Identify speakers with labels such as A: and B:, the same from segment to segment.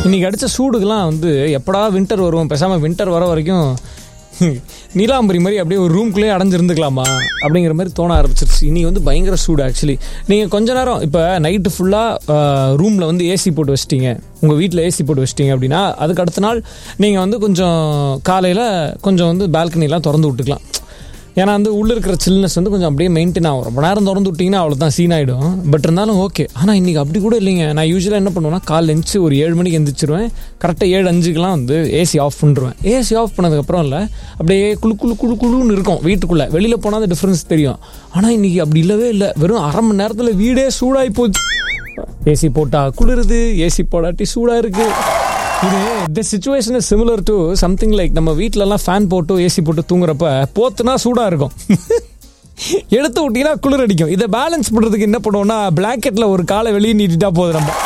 A: இன்னைக்கு அடித்த சூடுக்கெல்லாம் வந்து எப்படா வின்டர் வரும் பேசாமல் வின்டர் வர வரைக்கும் நீலாம்பரி மாதிரி அப்படியே ஒரு ரூம்குள்ளேயே அடைஞ்சிருந்துக்கலாமா அப்படிங்கிற மாதிரி தோண ஆரம்பிச்சிருச்சு இனி வந்து பயங்கர சூடு ஆக்சுவலி நீங்கள் கொஞ்ச நேரம் இப்போ நைட்டு ஃபுல்லாக ரூமில் வந்து ஏசி போட்டு வச்சிட்டீங்க உங்கள் வீட்டில் ஏசி போட்டு வச்சிட்டீங்க அப்படின்னா அதுக்கு அடுத்த நாள் நீங்கள் வந்து கொஞ்சம் காலையில் கொஞ்சம் வந்து பால்கனிலாம் திறந்து விட்டுக்கலாம் ஏன்னா வந்து உள்ளே இருக்கிற சில்னஸ் வந்து கொஞ்சம் அப்படியே மெயின்டைன் ஆகும் ரொம்ப நேரம் திறந்து விட்டிங்கன்னா அவ்வளோதான் சீன் ஆகிடும் பட் இருந்தாலும் ஓகே ஆனால் இன்றைக்கி அப்படி கூட இல்லைங்க நான் யூஸ்வலாக என்ன பண்ணுவேன்னா காலைல எழுந்துச்சு ஒரு ஏழு மணிக்கு எந்திரிச்சிருவேன் கரெக்டாக ஏழு அஞ்சுக்கெலாம் வந்து ஏசி ஆஃப் பண்ணிடுவேன் ஏசி ஆஃப் பண்ணதுக்கப்புறம் இல்லை அப்படியே குழு குழு குழு குழுன்னு இருக்கும் வீட்டுக்குள்ளே வெளியில் போனால் அந்த டிஃப்ரென்ஸ் தெரியும் ஆனால் இன்றைக்கி அப்படி இல்லவே இல்லை வெறும் அரை மணி நேரத்தில் வீடே சூடாகி போச்சு ஏசி போட்டால் குளிருது ஏசி போடாட்டி சூடாக இருக்குது இது இந்த situation is similar to something like நம்ம வீட்டிலலாம் ஃபேன் போட்டு ஏசி போட்டு தூங்குறப்ப போத்துனா சூடாக இருக்கும் எடுத்து விட்டீங்கன்னா குளிர் அடிக்கும் இதை பேலன்ஸ் பண்ணுறதுக்கு என்ன பண்ணுவோம்னா பிளாங்கெட்டில் ஒரு காலை வெளியே நீட்டிட்டா போதும் நம்ம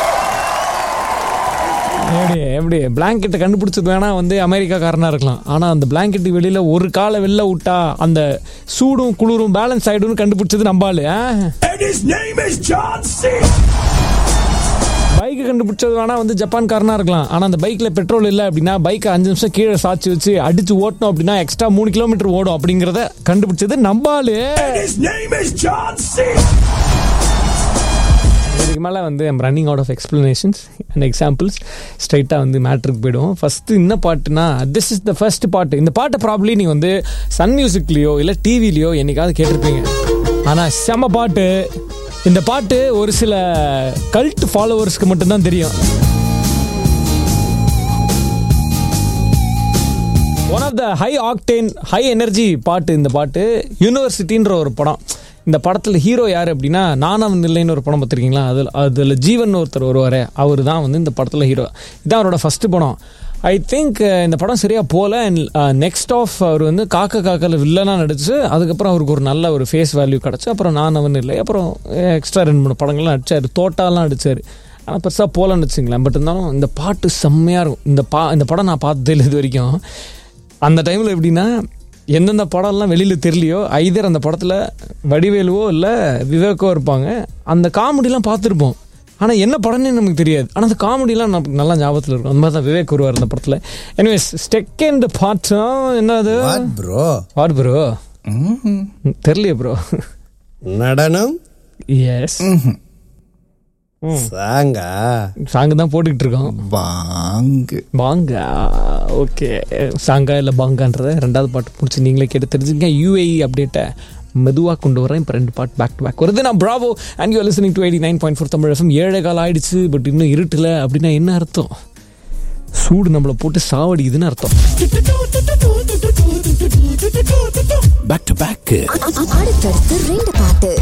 A: எப்படி எப்படி பிளாங்கெட்டை கண்டுபிடிச்சது வேணா வந்து அமெரிக்காக்காரனாக இருக்கலாம் ஆனால் அந்த பிளாங்கெட்டு வெளியில் ஒரு காலை வெளில விட்டா அந்த சூடும் குளிரும் பேலன்ஸ் ஆகிடும்னு கண்டுபிடிச்சது நம்பாளு ah
B: And his name is John C.
A: பைக்கு கண்டுபிடிச்சது வேணா வந்து ஜப்பான்காரனா இருக்கலாம் ஆனால் அந்த பைக்கில் பெட்ரோல் இல்லை அப்படின்னா பைக்கை அஞ்சு நிமிஷம் கீழே சாச்சி வச்சு அடிச்சு ஓட்டணும் அப்படின்னா எக்ஸ்ட்ரா மூணு கிலோமீட்டர் ஓடும் அப்படிங்கிறத கண்டுபிடிச்சது நம்பாலு
B: And his name is John C.
A: இதுக்கு மேலே வந்து I'm running out of explanations and examples ஸ்ட்ரைட்டாக வந்து மேட்ருக்கு போயிடுவோம் ஃபஸ்ட்டு என்ன பாட்டுனா திஸ் இஸ் த ஃபர்ஸ்ட் பாட்டு இந்த பாட்டை ப்ராப்ளி நீங்கள் வந்து சன் மியூசிக்லேயோ இல்லை டிவிலையோ என்னைக்காவது கேட்டிருப்பீங்க ஆனால் செம பாட்டு இந்த பாட்டு ஒரு சில கல்ட் ஃபாலோவர்ஸ்க்கு மட்டும்தான் தெரியும் one of the high octane high energy பாட்டு இந்த பாட்டு யூனிவர்சிட்டின்ற ஒரு படம் இந்த படத்தில் ஹீரோ யார் அப்படின்னா நானவன் இல்லைன்னு ஒரு படம் பார்த்துருக்கீங்களா அதில் அதில் ஜீவன் ஒருத்தர் வருவார் அவர் தான் வந்து இந்த படத்தில் ஹீரோ இதான் அவரோட ஃபஸ்ட்டு படம் ஐ திங்க் இந்த படம் சரியாக போகல அண்ட் நெக்ஸ்ட் ஆஃப் அவர் வந்து காக்க காக்கல வில்லனாக நடிச்சு அதுக்கப்புறம் அவருக்கு ஒரு நல்ல ஒரு ஃபேஸ் வேல்யூ கிடச்சி அப்புறம் நானவன் இல்லை அப்புறம் எக்ஸ்ட்ரா ரெண்டு மூணு படங்கள்லாம் நடிச்சார் தோட்டாலாம் நடிச்சார் ஆனால் பெருசாக போகலன்னு வச்சுங்களேன் பட் இருந்தாலும் இந்த பாட்டு செம்மையாக இருக்கும் இந்த பா இந்த படம் நான் பார்த்தது இல்லை இது வரைக்கும் அந்த டைமில் எப்படின்னா எந்தெந்த படம்லாம் வெளியில் தெரியலையோ ஐதர் அந்த படத்தில் வடிவேலுவோ இல்லை விவேக்கோ இருப்பாங்க அந்த காமெடிலாம் பார்த்துருப்போம் ஆனால் என்ன படம்னே நமக்கு தெரியாது ஆனால் அந்த காமெடிலாம் நமக்கு நல்லா ஞாபகத்தில் இருக்கும் அந்த மாதிரி தான் விவேக் வருவார் அந்த படத்தில் எனிவேஸ் செகண்ட் பார்ட்ஸா என்னது
C: வாட் ப்ரோ
A: வாட் ப்ரோ தெரியலையே ப்ரோ
C: நடனம்
A: எஸ்
C: சாங்கா
A: சாங்கு தான் போட்டுக்கிட்டு இருக்கோம்
C: பாங்கு
A: பாங்கா ஓகே சாங்கா இல்லை பாங்கான்றத ரெண்டாவது பாட்டு பிடிச்சி நீங்களே கேட்டு தெரிஞ்சுங்க யூஏஇ அப்டேட்டை மெதுவாக கொண்டு வரேன் இப்போ ரெண்டு பாட்டு பேக் டு பேக் வருது நான் Bravo and you listening to eighty nine point four Tamil FM ஏழை காலம் ஆயிடுச்சு பட் இன்னும் இருட்டில் அப்படின்னா என்ன அர்த்தம் சூடு நம்மளை போட்டு சாவடிக்குதுன்னு அர்த்தம்
B: Back to back.
D: அடுத்தடுத்து ரெண்டு பாட்டு